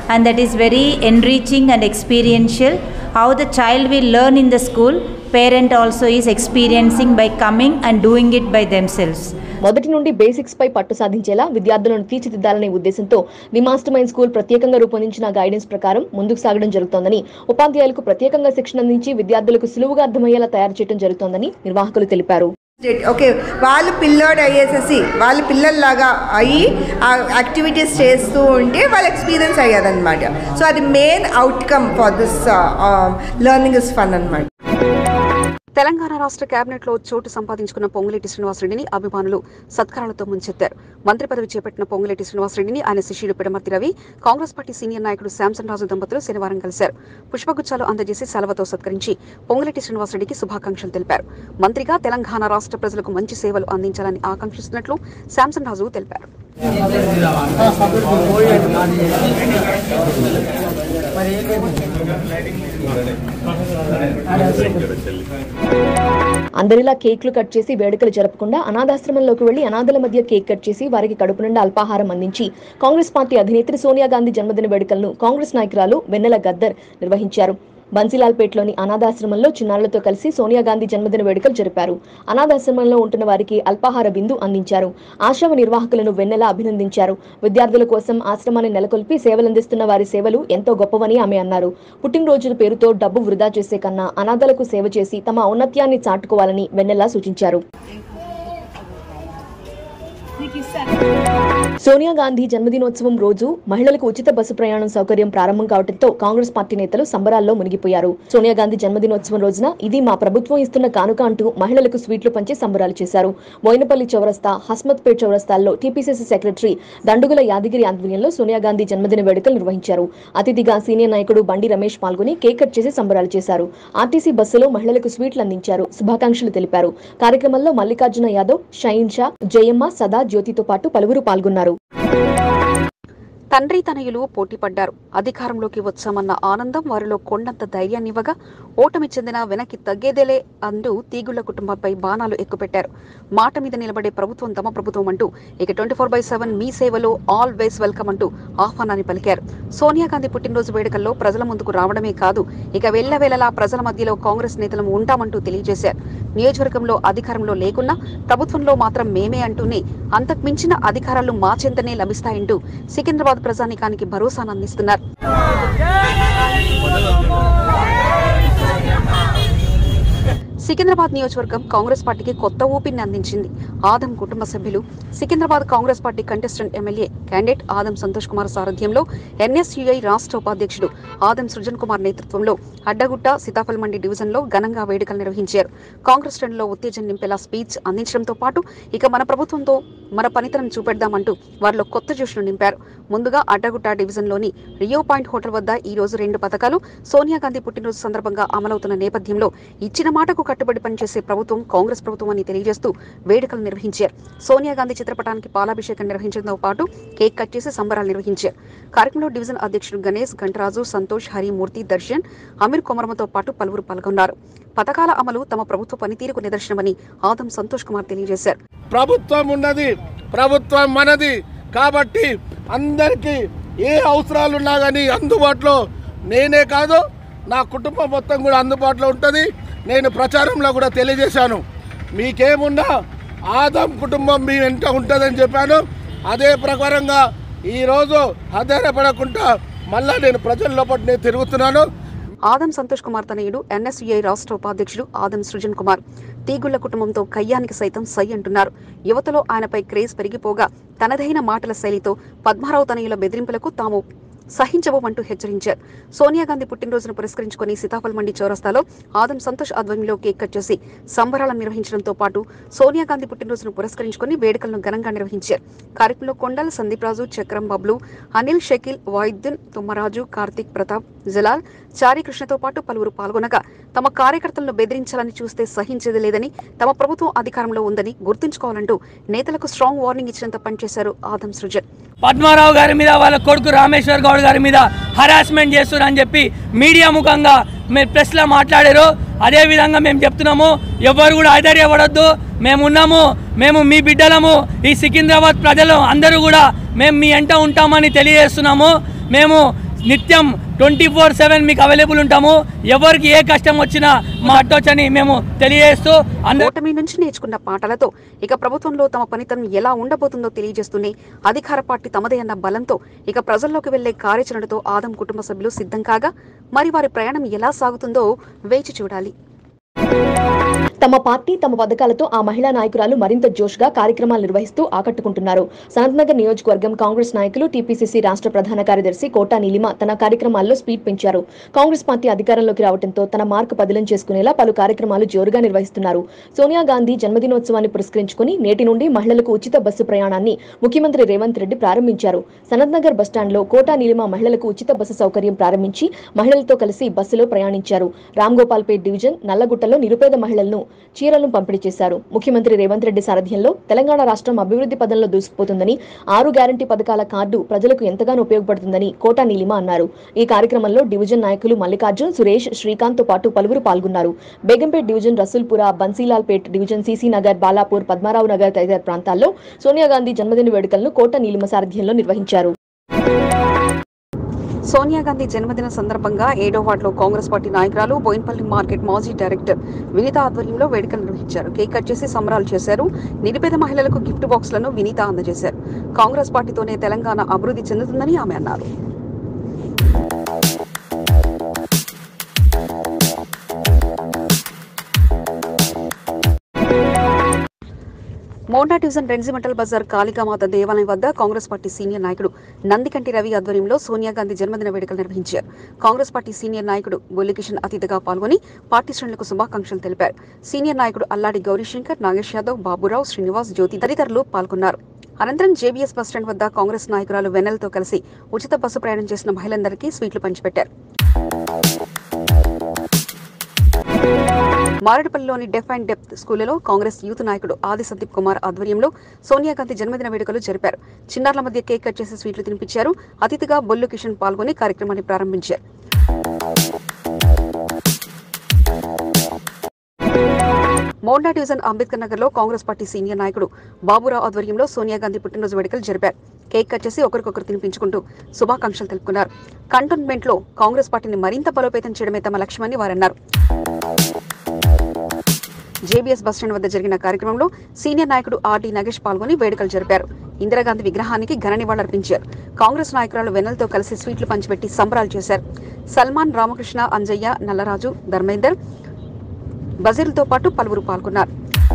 and that is very enriching and experiential. How the child will learn in the school, parent also is experiencing by coming and doing it by themselves. మొదటి నుండి basics పై పట్టు సాధించేలా విద్యార్థులను తీర్చిదిద్దాలనే ఉద్దేశంతో the master mind school ప్రత్యేకంగా రూపొందించిన guidance ప్రకారం ముందుకు సాగడం జరుగుతోందని ఉపాధ్యాయులకు ప్రత్యేకంగా శిక్షణ అందించి విద్యార్థులకు సులువుగా అర్థమయ్యేలా తయారు చేయడం జరుగుతోందని నిర్వాహకులు తెలిపారు ఓకే వాళ్ళు పిల్లోడు అయ్యేసేసి వాళ్ళు పిల్లల్లాగా అయ్యి ఆ యాక్టివిటీస్ చేస్తూ ఉంటే వాళ్ళ ఎక్స్పీరియన్స్ అయ్యేదన్నమాట సో అది main outcome for this learning is fun అనమాట తెలంగాణ రాష్ట్ర కేబినెట్ లో చోటు సంపాదించుకున్న పొంగులేటి శ్రీనివాసరెడ్డిని అభిమానులు సత్కారాలతో ముంచెత్తారు మంత్రి పదవి చేపట్టిన పొంగులేటి శ్రీనివాసరెడ్డిని ఆయన శిష్యుడు పిడమర్తి రవి కాంగ్రెస్ పార్టీ సీనియర్ నాయకుడు శాంసన్ రాజు దంపతులు శనివారం కలిశారు పుష్పగుచ్చాలు అందజేసి సెలవుతో సత్కరించి పొంగులేటి శ్రీనివాసరెడ్డికి శుభాకాంక్షలు తెలిపారు మంత్రిగా తెలంగాణ రాష్ట్ర ప్రజలకు మంచి సేవలు అందించాలని ఆకాంక్షిస్తున్నట్లు శాంసన్ రాజు తెలిపారు అందరిలా కేక్లు కట్ చేసి వేడుకలు జరపకుండా అనాథాశ్రమంలోకి వెళ్లి అనాథల మధ్య కేక్ కట్ చేసి వారికి కడుపు నిండా అల్పాహారం అందించి కాంగ్రెస్ పార్టీ అధినేత్రి సోనియా గాంధీ జన్మదిన వేడుకలను కాంగ్రెస్ నాయకురాలు వెన్నెల గద్దర్ నిర్వహించారు బన్సీలాల్పేటలోని అనాథాశ్రమంలో చిన్నారులతో కలిసి సోనియా గాంధీ జన్మదిన వేడుకలు జరిపారు అనాథాశ్రమంలో ఉంటున్న వారికి అల్పాహార బిందు అందించారు ఆశ్రమ నిర్వాహకులను వెన్నెల అభినందించారు విద్యార్థుల కోసం ఆశ్రమాన్ని నెలకొల్పి సేవలందిస్తున్న వారి సేవలు ఎంతో గొప్పవని ఆమె అన్నారు పుట్టినరోజుల పేరుతో డబ్బు వృధా చేసే కన్నా అనాథలకు సేవ చేసి తమ ఔన్నత్యాన్ని చాటుకోవాలని వెన్నెల సూచించారు సోనియా గాంధీ జన్మదినోత్సవం రోజు మహిళలకు ఉచిత బస్సు ప్రయాణం సౌకర్యం ప్రారంభం కావడంతో కాంగ్రెస్ పార్టీ నేతలు సంబరాల్లో మునిగిపోయారు సోనియా గాంధీ జన్మదినోత్సవం రోజున ఇది మా ప్రభుత్వం ఇస్తున్న కానుక అంటూ మహిళలకు స్వీట్లు పంచి సంబరాలు చేశారు బోయినపల్లి చౌరస్తా హస్మత్పేట్ చౌరస్తాల్లో టీపీసీసీ సెక్రటరీ దండుగుల యాదగిరి ఆధ్వర్యంలో సోనియా గాంధీ జన్మదిన వేడుకలు నిర్వహించారు అతిథిగా సీనియర్ నాయకుడు బండి రమేష్ పాల్గొని కేక్ కట్ చేసి సంబరాలు చేశారు ఆర్టీసీ బస్సులో మహిళలకు స్వీట్లు అందించారు శుభాకాంక్షలు తెలిపారు కార్యక్రమంలో మల్లికార్జున యాదవ్ షహీన్ షా జయమ్మ సదా జ్యోతితో పాటు పలువురు పాల్గొన్నారు తండ్రి తనయులు పోటీపడ్డారు అధికారంలోకి వచ్చామన్న ఆనందం వారిలో కొండంత ధైర్యాన్నివ్వగా ఓటమి చెందిన వెనక్కి తగ్గేదేలే అంటూ తీగుళ్ల కుటుంబంపై బాణాలు ఎక్కుపెట్టారు మాట మీద నిలబడే ప్రభుత్వం తమ ప్రభుత్వం అంటూ ఇక ట్వంటీ ఫోర్ బై సెవెన్ మీ సేవలో ఆల్ వేస్ వెల్కమ్ అంటూ ఆహ్వానాన్ని పలికారు సోనియా గాంధీ పుట్టినరోజు వేడుకల్లో ప్రజల ముందుకు రావడమే కాదు ఇక వెళ్లవేళలా ప్రజల మధ్యలో కాంగ్రెస్ నేతలు ఉంటామంటూ తెలియజేశారు నియోజకవర్గంలో అధికారంలో లేకున్నా ప్రభుత్వంలో మాత్రం మేమే అంటూనే అంతకు మించిన అధికారాలు మా చెంతనే లభిస్తాయంటూ సికింద్రాబాద్ ప్రజానికానికి భరోసాను అందిస్తున్నారు సికింద్రాబాద్ నియోజకవర్గం కాంగ్రెస్ పార్టీకి కొత్త ఊపిరిని అందించింది ఆదం కుటుంబ సభ్యులు Secunderabad Congress party contestant MLA candidate Adam Santosh Kumar సారథ్యంలో ఎన్ఎస్యుఐ రాష్ట్ర ఉపాధ్యక్షుడు ఆదం సృజన్ కుమార్ నేతృత్వంలో అడ్డగుట్ట సీతాఫల్ మండి డివిజన్లో ఘనంగా వేడుకలు నిర్వహించారు కాంగ్రెస్ శ్రేణుల్లో ఉత్తేజం నింపేలా స్పీచ్ అందించడంతో పాటు ఇక మన ప్రభుత్వంతో మన పనితనం చూపెడదామంటూ వారిలో కొత్త జోష్ను నింపారు ముందుగా అడ్డగుట్ట డివిజన్లోని రియో పాయింట్ హోటల్ వద్ద ఈ రోజు రెండు పథకాలు సోనియా గాంధీ పుట్టినరోజు సందర్భంగా అమలవుతున్న నేపథ్యంలో ఇచ్చిన మాటకు కట్టుబడి పనిచేసే ప్రభుత్వం కాంగ్రెస్ ప్రభుత్వం అని తెలియజేస్తూ వేడుకలు నిర్వహించారు సోనియా గాంధీ చిత్రపటానికి పాలాభిషేకం నిర్వహించడంతో పాటు కేక్ కట్ చేసి సంబరాలు నిర్వహించారు కార్యక్రమంలో డివిజన్ అధ్యక్షుడు గణేష్ గంటరాజు సంతోష్ హరిమూర్తి దర్శన్ అమీర్ కొమరమతో పాటు పలువురు పాల్గొన్నారు పథకాల అమలు తమ ప్రభుత్వ పనితీరుకు నిదర్శనమని ఆదం సంతోష్ కుమార్ తెలియజేశారు ప్రభుత్వం ఉన్నది ప్రభుత్వం మనది కాబట్టి అందరికీ ఏ అవసరాలున్నా కానీ అందుబాటులో నేనే కాదు నా కుటుంబం మొత్తం కూడా అందుబాటులో ఉంటుంది నేను ప్రచారంలో కూడా తెలియజేశాను మీకేమున్నా ఆదం కుటుంబం మీ వెంట ఉంటుందని చెప్పాను అదే ప్రకారంగా ఈరోజు ఆధారపడకుండా మళ్ళా నేను ప్రజల లోపల నేను తిరుగుతున్నాను ఆదం సంతోష్ కుమార్ తనయుడు ఎన్ఎస్యుఐ రాష్ట్ర ఉపాధ్యక్షుడు ఆదం సృజన్ కుమార్ తీగుళ్ల కుటుంబంతో కయ్యానికి సైతం సై అంటున్నారు యువతలో ఆయనపై క్రేజ్ పెరిగిపోగా తనదైన మాటల శైలితో పద్మారావు తనయుల బెదిరింపులకు తాము సహించబోమంటూ హెచ్చరించారు సోనియా గాంధీ పుట్టినరోజును పురస్కరించుకుని సీతాఫల్ మండి చౌరస్తాలో ఆదం సంతోష్ ఆధ్వర్యంలో కేక్ కట్ చేసి సంబరాలను నిర్వహించడంతో పాటు సోనియా గాంధీ పుట్టినరోజును పురస్కరించుకుని వేడుకలను ఘనంగా నిర్వహించారు కార్యక్రమంలో కొండల సందీప్ రాజు చక్రం బబ్లు అనిల్ షకీల్ వాయిద్దున్ తుమ్మరాజు కార్తీక్ ప్రతాప్ జలాల్ చారి కృష్ణతో పాటు పలువురు పాల్గొనగా తమ కార్యకర్తలను బెదిరించాలని చూస్తే సహించేది లేదని తమ ప్రభుత్వం అధికారంలో ఉందని గుర్తుంచుకోవాలంటూ నేతలకు స్ట్రాంగ్ వార్నింగ్ ఇచ్చినంత పనిచేశారు ఆదం సృజన్ పద్మారావు గారి మీద వాళ్ళ కొడుకు రామేశ్వర్ గౌడ్ గారి మీద హరాస్మెంట్ చేస్తున్నారని చెప్పి మీడియా ముఖంగా మీరు ప్రెస్లో మాట్లాడారు అదే విధంగా మేము చెప్తున్నాము ఎవరు కూడా ఆశ్చర్యపడొద్దు మేము ఉన్నాము మేము మీ బిడ్డలము ఈ సికింద్రాబాద్ ప్రజలు అందరూ కూడా మేము మీ ఎంట ఉంటామని తెలియజేస్తున్నాము మేము నిత్యం ట్వంటీ ఫోర్ సెవెన్ మీకు అవైలబుల్ ఉంటాము ఎవరికి ఏ కష్టం వచ్చినా మా అట్టొచ్చని మేము తెలియజేస్తూ అందరూ ఓటమి నుంచి నేర్చుకున్న పాటలతో ఇక ప్రభుత్వంలో తమ పనితనం ఎలా ఉండబోతుందో తెలియజేస్తూనే అధికార పార్టీ తమదే అన్న బలంతో ఇక ప్రజల్లోకి వెళ్లే కార్యాచరణతో ఆదం కుటుంబ సభ్యులు సిద్ధం కాగా మరి వారి ప్రయాణం ఎలా సాగుతుందో వేచి చూడాలి తమ పార్టీ తమ పథకాలతో ఆ మహిళా నాయకురాలు మరింత జోష్గా కార్యక్రమాలు నిర్వహిస్తూ ఆకట్టుకుంటున్నారు సనత్నగర్ నియోజకవర్గం కాంగ్రెస్ నాయకులు టీపీసీసీ రాష్ట్ర ప్రధాన కార్యదర్శి కోటా నీలిమ తన కార్యక్రమాల్లో స్పీడ్ పెంచారు కాంగ్రెస్ పార్టీ అధికారంలోకి రావడంతో తన మార్కు పదిలం చేసుకునేలా పలు కార్యక్రమాలు జోరుగా నిర్వహిస్తున్నారు సోనియా గాంధీ జన్మదినోత్సవాన్ని పురస్కరించుకుని నేటి నుండి మహిళలకు ఉచిత బస్సు ప్రయాణాన్ని ముఖ్యమంత్రి రేవంత్ రెడ్డి ప్రారంభించారు సనత్నగర్ బస్టాండ్లో కోటా నీలిమ మహిళలకు ఉచిత బస్సు సౌకర్యం ప్రారంభించి మహిళలతో కలిసి బస్సులో ప్రయాణించారు రామ్ గోపాల్పేట్ డివిజన్ నల్లగుట్టలో నిరుపేద మహిళలను చీరలను పంపిణీ చేశారు ముఖ్యమంత్రి రేవంత్ రెడ్డి సారథ్యంలో తెలంగాణ రాష్ట్రం అభివృద్ధి పదంలో దూసుకుపోతుందని ఆరు గ్యారంటీ పథకాల కార్డు ప్రజలకు ఎంతగానో ఉపయోగపడుతుందని కోటా నీలిమ అన్నారు ఈ కార్యక్రమంలో డివిజన్ నాయకులు మల్లికార్జున్ సురేష్ శ్రీకాంత్ తో పాటు పలువురు పాల్గొన్నారు Begumpet division Rasoolpura Bansilalpet division CC Nagar Balapur Padmarao Nagar తదితర ప్రాంతాల్లో సోనియా గాంధీ జన్మదిన వేడుకలను కోటా నీలిమ సారథ్యంలో నిర్వహించారు సోనియా గాంధీ జన్మదిన సందర్భంగా ఏడో వార్డులో కాంగ్రెస్ పార్టీ నాయకురాలు బోయిన్పల్లి మార్కెట్ మాజీ డైరెక్టర్ వినీత ఆధ్వర్యంలో వేడుకలు నిర్వహించారు కేక్ కట్ చేసి సంబరాలు చేశారు నిరుపేద మహిళలకు గిఫ్ట్ బాక్స్లను వినీత అందజేశారు కాంగ్రెస్ పార్టీతోనే తెలంగాణ అభివృద్ధి చెందుతుందని ఆమె అన్నారు మోండా డివిజన్ రెన్జిమెంటల్ బజార్ కాళికామాత దేవాలయం వద్ద కాంగ్రెస్ పార్టీ సీనియర్ నాయకుడు నందికంటి రవి ఆధ్వర్యంలో సోనియా గాంధీ జన్మదిన వేడుకలు నిర్వహించారు కాంగ్రెస్ పార్టీ సీనియర్ నాయకుడు బొల్లికిషన్ అతిథిగా పాల్గొని పార్టీ శ్రేణులకు శుభాకాంక్షలు తెలిపారు సీనియర్ నాయకుడు అల్లాడి గౌరీశంకర్ నాగేష్ యాదవ్ బాబురావు శ్రీనివాస్ జ్యోతి తదితరులు పాల్గొన్నారు అనంతరం జేబీఎస్ బస్టాండ్ వద్ద కాంగ్రెస్ నాయకురాలు వెన్నెలతో కలిసి ఉచిత బస్సు ప్రయాణం చేసిన మహిళలందరికీ స్వీట్లు పంచిపెట్టారు మారేడుపల్లిలోని డెఫ్ అండ్ డెప్త్ స్కూలులో కాంగ్రెస్ యూత్ నాయకుడు ఆది సందీప్ కుమార్ ఆధ్వర్యంలో సోనియా గాంధీ జన్మదిన వేడుకలు జరిపారు చిన్నారుల మధ్య కేక్ కట్ చేసి స్వీట్లు తినిపించారు అతిథిగా బొల్లు కిషన్ పాల్గొని కార్యక్రమాన్ని ప్రారంభించారు మోండా డివిజన్ అంబేద్కర్ నగర్ లో కాంగ్రెస్ పార్టీ సీనియర్ నాయకుడు బాబురావు ఆధ్వర్యంలో సోనియా గాంధీ పుట్టినరోజు వేడుకలు జరిపారు కేక్ కట్ చేసి ఒకరికొకరు తినిపించుకుంటూ శుభాకాంక్షలు తెలుపుకున్నారు కంటోన్మెంట్ లో కాంగ్రెస్ పార్టీని మరింత బలోపేతం చేయడమే తమ లక్ష్యమని వారన్నారు జేబీఎస్ బస్టాండ్ వద్ద జరిగిన కార్యక్రమంలో సీనియర్ నాయకుడు ఆర్డీ నగేష్ పాల్గొని వేడుకలు జరిపారు ఇందిరాగాంధీ విగ్రహానికి ఘన నివాళులర్పించారు కాంగ్రెస్ నాయకురాలు వెన్నెలతో కలిసి స్వీట్లు పంచిపెట్టి సంబరాలు చేశారు సల్మాన్ రామకృష్ణ అంజయ్య నల్లరాజు ధర్మేందర్ బజీర్లతో పాటు పలువురు పాల్గొన్నారు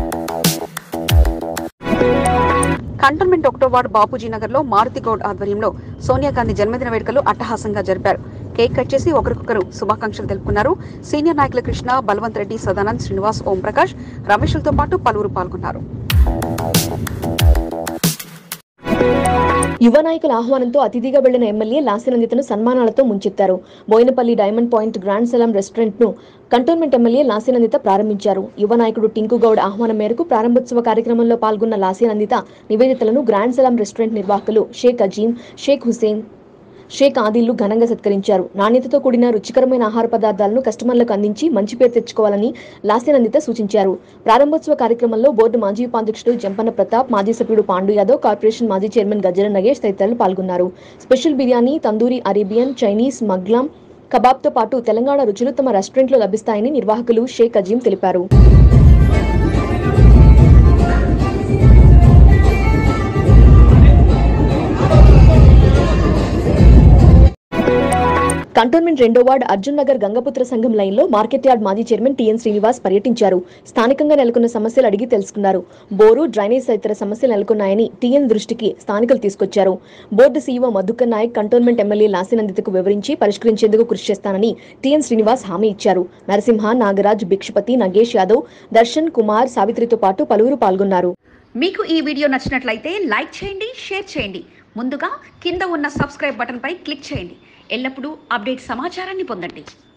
కంటోన్మెంట్ ఒకటో వార్డు బాపూజీ నగర్ లో మారుతి గౌడ్ ఆధ్వర్యంలో సోనియా గాంధీ జన్మదిన వేడుకలు అట్టహాసంగా జరిపారు కేక్ కట్ చేసి ఒకరికొకరు శుభాకాంక్షలు తెలుపుకున్నారు సీనియర్ నాయకులు కృష్ణ బలవంత్ రెడ్డి సదానంద్ శ్రీనివాస్ ఓం ప్రకాష్ రమేష్లతో పాటు పలువురు పాల్గొన్నారు యువ నాయకుల ఆహ్వానంతో అతిథిగా వెళ్లిన ఎమ్మెల్యే లాసినందితను సన్మానాలతో ముంచెత్తారు Boinapally diamond point grand Salaam restaurant ను కంటోన్మెంట్ ఎమ్మెల్యే లాసినందిత ప్రారంభించారు యువ నాయకుడు టింకు గౌడ్ ఆహ్వానం మేరకు ప్రారంభోత్సవ కార్యక్రమంలో పాల్గొన్న లాసినందిత నివేదితలను గ్రాండ్ సలాం రెస్టారెంట్ నిర్వాహకులు షేక్ అజీం షేక్ హుసేన్ షేక్ ఆదిల్లు ఘనంగా సత్కరించారు నాణ్యతతో కూడిన రుచికరమైన ఆహార పదార్థాలను కస్టమర్లకు అందించి మంచి పేరు తెచ్చుకోవాలని లాస్యనందిత సూచించారు ప్రారంభోత్సవ కార్యక్రమంలో బోర్డు మాజీ ఉపాధ్యక్షుడు జంపన్న ప్రతాప్ మాజీ సభ్యుడు పాండు యాదవ్ కార్పొరేషన్ మాజీ చైర్మన్ గజ్జల నగేష్ తదితరులు పాల్గొన్నారు special biryani tandoori Arabian Chinese మగ్లాం కబాబ్తో పాటు తెలంగాణ రుచులు తమ రెస్టారెంట్లో లభిస్తాయని నిర్వాహకులు షేక్ అజీం తెలిపారు కంటోన్మెంట్ రెండో వార్డు అర్జున్ నగర్ గంగపుత్ర సంఘం లైన్లో మార్కెట్ యార్డ్ మాజీ చైర్మన్ టీఎన్ శ్రీనివాస్ పర్యటించారు స్థానికంగా నెలకొన్న సమస్యలు అడిగి తెలుసుకున్నారు బోరు డ్రైనేజ్ తదితర సమస్యలు నెలకొన్నాయని టీఎన్ దృష్టికి స్థానికులు తీసుకొచ్చారు board CEO Madhukar Nayak cantonment MLA లాసినందితకు వివరించి పరిష్కరించేందుకు కృషి చేస్తానని టీఎన్ శ్రీనివాస్ హామీ ఇచ్చారు నరసింహ నాగరాజ్ భిక్షపతి నగేష్ యాదవ్ దర్శన్ కుమార్ సావిత్రితో పాటు పలువురు పాల్గొన్నారు మీకు ఈ వీడియో నచ్చినట్లయితే లైక్ చేయండి షేర్ చేయండి ముందుగా కింద ఉన్న సబ్స్క్రైబ్ బటన్పై క్లిక్ చేయండి ఎల్లప్పుడూ అప్డేట్ సమాచారాన్ని పొందండి